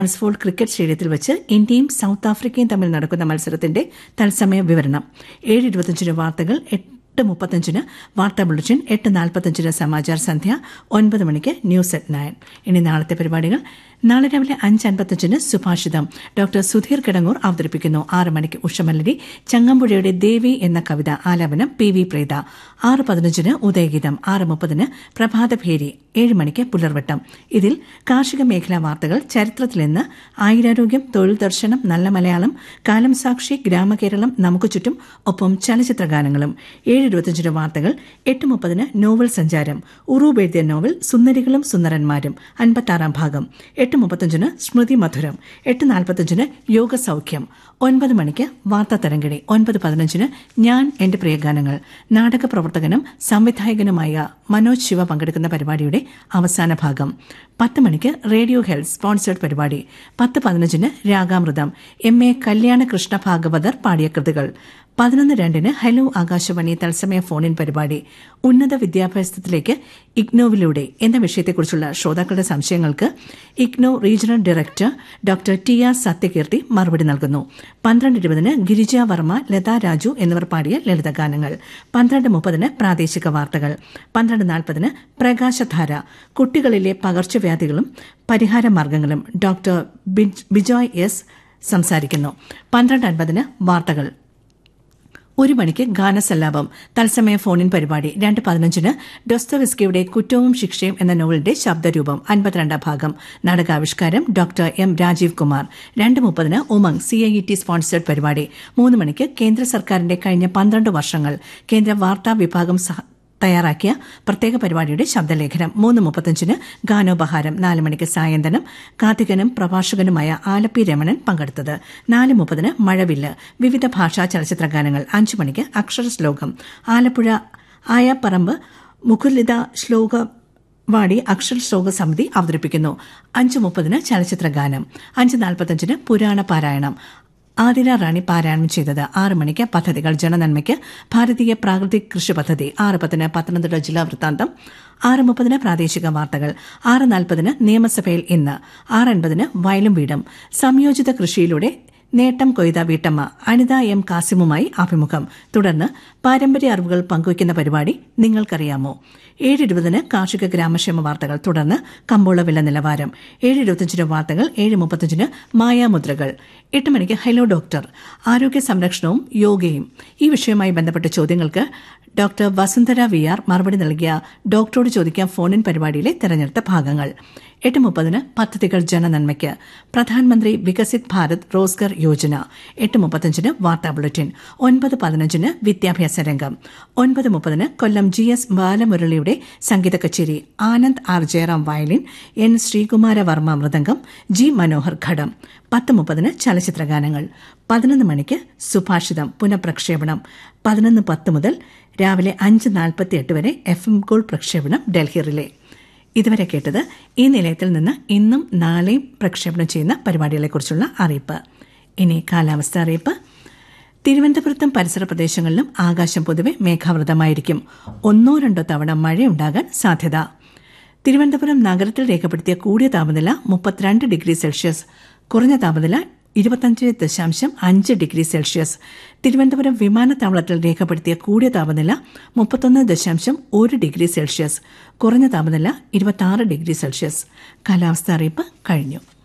ട്രാൻസ്ഫോൾഡ് cricket സ്റ്റേഡിയത്തിൽ വെച്ച് ഇന്ത്യയും സൌത്ത് ആഫ്രിക്കയും തമ്മിൽ നടക്കുന്ന മത്സരത്തിന്റെ തത്സമയ വിവരണം ഏഴ് ഇരുപത്തിയഞ്ചിന് വാർത്തകൾ എട്ട് മുപ്പത്തഞ്ചിന് വാർത്താ ബുള്ളറ്റിൻ എട്ട് നാൽപ്പത്തഞ്ചിന് സമാചാർ സന്ധ്യ ഒൻപത് മണിക്ക് ന്യൂസ് അറ്റ് നയൻ ഇനി നാളത്തെ പരിപാടികൾ നാളെ രാവിലെ അഞ്ച് അൻപത്തഞ്ചിന് സുഭാഷിതം ഡോക്ടർ സുധീർ കിടങ്ങൂർ അവതരിപ്പിക്കുന്നു ആറ് മണിക്ക് ഉഷമല്ലരി ചങ്ങമ്പുഴയുടെ ദേവി എന്ന കവിത ആലാപനം പി വി പ്രീത ആറ് പതിനഞ്ചിന് ഉദയഗീതം ആറ് മുപ്പതിന് പ്രഭാതഭേരി ഏഴ് മണിക്ക് പുലർവട്ടം ഇതിൽ കാർഷിക മേഖലാ വാർത്തകൾ ചരിത്രത്തിൽ നിന്ന് ആയുരാരോഗ്യം തൊഴിൽ ദർശനം നല്ല മലയാളം കാലം സാക്ഷി ഗ്രാമകേരളം നമുക്ക് ചുറ്റും ഒപ്പം ചലച്ചിത്ര ഗാനങ്ങളും ഏഴ് ഇരുപത്തിയഞ്ചിന് വാർത്തകൾ എട്ട് മുപ്പതിന് നോവൽ സഞ്ചാരം ഉറൂബ് എഴുതിയ നോവൽ സുന്ദരികളും സുന്ദരന്മാരും അൻപത്താറാം ഭാഗം എട്ട് മുപ്പത്തഞ്ചിന് സ്മൃതി മധുരം എട്ട് നാൽപ്പത്തഞ്ചിന് യോഗ സൗഖ്യം ഒൻപത് മണിക്ക് വാർത്താ തരംഗിണി ഒൻപത് പതിനഞ്ചിന് ഞാൻ എന്റെ പ്രിയഗാനങ്ങൾ നാടക പ്രവർത്തകനും സംവിധായകനുമായ മനോജ് ശിവ പങ്കെടുക്കുന്ന പരിപാടിയുടെ അവസാന ഭാഗം പത്ത് മണിക്ക് റേഡിയോ ഹെൽത്ത് സ്പോൺസേഡ് പരിപാടി പത്ത് പതിനഞ്ചിന് രാഗാമൃതം എം എ കല്യാണ കൃഷ്ണ ഭാഗവതർ പാടിയ കൃതികൾ പതിനൊന്ന് രണ്ടിന് ഹലോ ആകാശവാണി തത്സമയ ഫോണിൻ പരിപാടി ഉന്നത വിദ്യാഭ്യാസത്തിലേക്ക് ഇഗ്നോവിലൂടെ എന്ന വിഷയത്തെക്കുറിച്ചുള്ള ശ്രോതാക്കളുടെ സംശയങ്ങൾക്ക് IGNOU regional director doctor T R Sathyakeerthi മറുപടി നൽകുന്നു പന്ത്രണ്ട് ഇരുപതിന് ഗിരിജ വർമ്മ ലതാ രാജു എന്നിവർ പാടിയ ലളിതഗാനങ്ങൾ പന്ത്രണ്ട് മുപ്പതിന് പ്രാദേശിക വാർത്തകൾ പന്ത്രണ്ട് നാൽപ്പതിന് പ്രകാശധാര കുട്ടികളിലെ പകർച്ചവ്യാധികളും പരിഹാര മാർഗങ്ങളും ഡോക്ടർ ബിജോയ് എസ് സംസാരിക്കുന്നു പന്ത്രണ്ട് അൻപതിന് വാർത്തകൾ ഒരു മണിക്ക് ഗാനസല്ലാപം തത്സമയ ഫോണിൻ പരിപാടി രണ്ട് പതിനഞ്ചിന് ഡൊസ്തവിസ്കിയുടെ കുറ്റവും ശിക്ഷയും എന്ന നോവലിന്റെ ശബ്ദരൂപം അൻപത്തിരണ്ടാം ഭാഗം നാടകാവിഷ്കാരം ഡോക്ടർ എം രാജീവ് കുമാർ രണ്ട് മുപ്പതിന് Umang C I T sponsored പരിപാടി മൂന്ന് മണിക്ക് കേന്ദ്ര സർക്കാരിന്റെ കഴിഞ്ഞ പന്ത്രണ്ട് വർഷങ്ങൾ കേന്ദ്ര വാർത്താ വിഭാഗം തയ്യാറാക്കിയ പ്രത്യേക പരിപാടിയുടെ ശബ്ദലേഖനം മൂന്ന് മുപ്പത്തഞ്ചിന് ഗാനോപഹാരം നാല് മണിക്ക് സായന്തനം കാർത്തികനും പ്രഭാഷകനുമായ ആലപ്പി രമണൻ പങ്കെടുത്തത് നാല് മുപ്പതിന് മഴവില്ല് വിവിധ ഭാഷാ ചലച്ചിത്ര ഗാനങ്ങൾ അഞ്ചു മണിക്ക് അക്ഷര ശ്ലോകം ആലപ്പുഴ ആയാപ്പറമ്പ് മുകുലിത ശ്ലോക വാടി അക്ഷര ശ്ലോക സമിതി അവതരിപ്പിക്കുന്നു അഞ്ച് മുപ്പതിന് ചലച്ചിത്ര ഗാനം അഞ്ച് നാൽപ്പത്തഞ്ചിന് പുരാണ പാരായണം ആതിര റാണി പാരായണം ചെയ്തത് ആറ് മണിക്ക് പദ്ധതികൾ ജനനന്മയ്ക്ക് ഭാരതീയ പ്രാകൃതിക് കൃഷി പദ്ധതി ആറ് പത്തിന് പത്തനംതിട്ട ജില്ലാ വൃത്താന്തം ആറ് മുപ്പതിന് പ്രാദേശിക വാർത്തകൾ ആറ് നാൽപ്പതിന് നിയമസഭയിൽ ഇന്ന് ആറ് അൻപതിന് വയലും വീടും സംയോജിത കൃഷിയിലൂടെ നേട്ടം കൊയ്ത വീട്ടമ്മ അനിത എം കാസിമുമായി അഭിമുഖം തുടർന്ന് പാരമ്പര്യ അറിവുകൾ പങ്കുവയ്ക്കുന്ന പരിപാടി നിങ്ങൾക്കറിയാമോ ഏഴ് ഇരുപതിന് കാർഷിക ഗ്രാമക്ഷേമ വാർത്തകൾ തുടർന്ന് കമ്പോള വില നിലവാരം ഏഴ് ഇരുപത്തിയഞ്ചിന് വാർത്തകൾ ഏഴ് മുപ്പത്തഞ്ചിന് മായാമുദ്രകൾ എട്ട് മണിക്ക് ഹലോ ഡോക്ടർ ആരോഗ്യ സംരക്ഷണവും യോഗയും ഈ വിഷയവുമായി ബന്ധപ്പെട്ട ചോദ്യങ്ങൾക്ക് ഡോക്ടർ വസുന്ധര വി ആർ മറുപടി നൽകിയ ഡോക്ടറോട് ചോദിക്കാം ഫോണിൻ പരിപാടിയിലെ തെരഞ്ഞെടുത്ത ഭാഗങ്ങൾ എട്ട് മുപ്പതിന് പദ്ധതികൾ ജനനന്മയ്ക്ക് പ്രധാനമന്ത്രി വികസിത് ഭാരത് റോസ്ഗർ യോജന എട്ട് മുപ്പത്തഞ്ചിന് വാർത്താ ബുള്ളറ്റിൻ ഒൻപത് പതിനഞ്ചിന് വിദ്യാഭ്യാസ രംഗം ഒൻപത് മുപ്പതിന് കൊല്ലം ജി എസ് ബാലമുരളിയുടെ സംഗീത കച്ചേരി Anand R Jayaram violin N Sreekumara Varma mridangam G Manohar ghatam പത്ത് മുപ്പതിന് ചലച്ചിത്ര ഗാനങ്ങൾ പതിനൊന്ന് മണിക്ക് സുഭാഷിതം പുനഃപ്രക്ഷേപണം പതിനൊന്ന് പത്ത് മുതൽ രാവിലെ അഞ്ച് നാൽപ്പത്തി എട്ട് വരെ എഫ് എം ഗോൾഡ് പ്രക്ഷേപണം ഡൽഹി റിലേ ഇതുവരെ കേട്ടത് ഈ നിലയത്തിൽ നിന്ന് ഇന്നും നാളെയും പ്രക്ഷേപണം ചെയ്യുന്ന പരിപാടികളെക്കുറിച്ചുള്ള അറിയിപ്പ് ഇനി കാലാവസ്ഥ അറിയിപ്പ് തിരുവനന്തപുരത്തും പരിസര പ്രദേശങ്ങളിലും ആകാശം പൊതുവെ മേഘാവൃതമായിരിക്കും ഒന്നോ രണ്ടോ തവണ മഴയുണ്ടാകാൻ സാധ്യത തിരുവനന്തപുരം നഗരത്തിൽ രേഖപ്പെടുത്തിയ കൂടിയ താപനില മുപ്പത്തിരണ്ട് ഡിഗ്രി സെൽഷ്യസ് കുറഞ്ഞ താപനില ഇരുപത്തഞ്ച് ദശാംശം അഞ്ച് ഡിഗ്രി സെൽഷ്യസ് തിരുവനന്തപുരം വിമാനത്താവളത്തിൽ രേഖപ്പെടുത്തിയ കൂടിയ താപനില മുപ്പത്തൊന്ന് ദശാംശം ഒരു ഡിഗ്രി സെൽഷ്യസ് കുറഞ്ഞ താപനില ഇരുപത്തി ഡിഗ്രി സെൽഷ്യസ് കാലാവസ്ഥ അറിയിപ്പ് കഴിഞ്ഞു